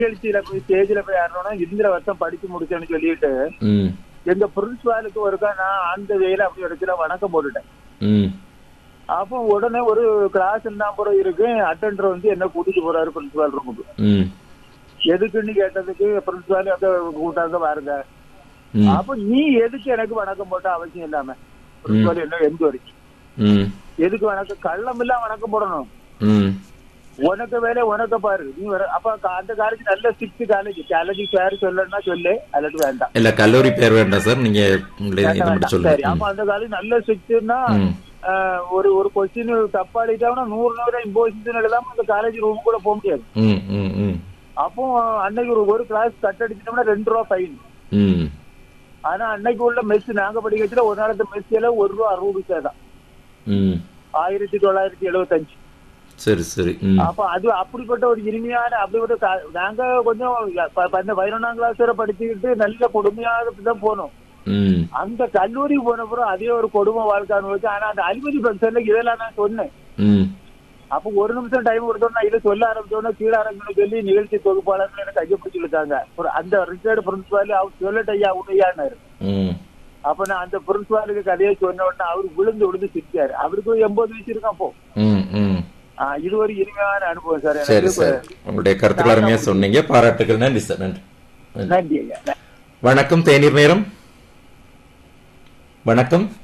நிகழ்ச்சியில போய் ஸ்டேஜ்ல போய் ஆடணும்னா இந்த வருஷம் படிச்சு முடிச்சேன்னு சொல்லிட்டு ம் எங்க பிரின்சிபாலுக்கு ஒருக்கா நான் அந்த வேலை அப்படி எடுக்கிற வணக்கம் போட்டுட்டேன் ம் அப்போ உடனே ஒரு கிளாஸ் நம்பரும் இருக்கு அட்டெண்டர் வந்து என்ன கூட்டிட்டு போறாரு பிரின்சிபால் ரூமுக்கு ம் எதுக்குன்னு கேட்டதுக்கு பிரின்சிபால் அங்க கூட்டாங்க பாருங்க ம் அப்ப நீ எதுக்கு எனக்கு வணக்கம் போட்ட அவசியம் இல்லாம பிரின்சிபால் என்ன எந்த வரைக்கும் ம் எதுக்கு வணக்கம் கள்ளம் இல்ல வணக்கம் போடணும் ம் உனக்கு வேலை உனக்கு பாரு நீ வர அப்ப க- அந்த காலேஜ் நல்ல ஸ்ட்ரிக்ட் காலேஜ் காலேஜ் பேர் சொல்லணும்னா சொல்லு அல்லது வேண்டாம் இல்ல கல்லூரி பேர் வேண்டாம் சார் நீங்க உங்களுடைய இதை மட்டும் வேண்டாம். சரி சொல்லுங்க அப்ப அந்த காலேஜ் நல்ல ஸ்ட்ரிக்ட்னா ம் ஒரு ஒரு கொஸ்டின் தப்பா எழுதிட்டாங்கன்னா நூறு நூறு இம்போசிஷன் எழுதாம அந்த காலேஜ் ரூம் கூட போக முடியாது ம் ம் ம் அப்போ அன்னைக்கு ஒரு ஒரு கிளாஸ் கட் அடிச்சிட்டோம்னா ரெண்டு ரூபா ஃபைன் ம் ஆனா அன்னைக்கு உள்ள மெஸ் நாங்க படிக்க வச்சுல ஒரு நாளத்து மெஸ் எல்லாம் ஒரு ரூபா அறுபது பைசா தான் ம் ஆயிரத்தி தொள்ளாயிரத்தி எழுபத்தஞ்சு சரி சரி ம் அப்ப அது அப்படிப்பட்ட ஒரு இனிமையான அப்படிப்பட்ட கா- நாங்க கொஞ்சம் ப- பன்ன- பதினொன்னாம் கிளாஸ் வரை படிச்சுக்கிட்டு நல்ல கொடுமையாக தான் போனோம் ம் அந்த கல்லூரி போன அப்புறம் அதே ஒரு கொடுமை வாழ்க்கை அனுபவிச்சு ஆனா அந்த அனுமதி பங்கன்ல இதெல்லாம் நான் சொன்னேன் ம் அப்ப ஒரு நிமிஷம் டைம் கொடுத்தோம்னா இதை சொல்ல ஆரம்பிச்சோன்னா கீழ ஆரம்பிக்கணும் சொல்லி நிகழ்ச்சி தொகுப்பாளர்கள் எனக்கு கையை பிடிச்சி இழுத்தாங்க ஒரு அந்த ரிட்டையர்டு பிரின்சிபால் அவர் சொல்லட்ட ஐயா உண்மையானாரு ம் அப்ப நான் அந்த பிரின்சிபாலுக்கு கதையை சொன்ன உடனே அவரு விழுந்து விழுந்து சிரிச்சாரு அவருக்கு ஒரு எண்பது வயசு இருக்கான் அப்போ ம் ம் ஆ, இது ஒரு இனிமையான அனுபவம் சார் சரி எனக்கு சார் உங்களுடைய கருத்துக்கள் அருமையா சொன்னீங்க பாராட்டுகள் நன்றி சார் நன்றி நன்றி. நன்றி ஐயா வணக்கம் தேநீர் நேரம் வணக்கம்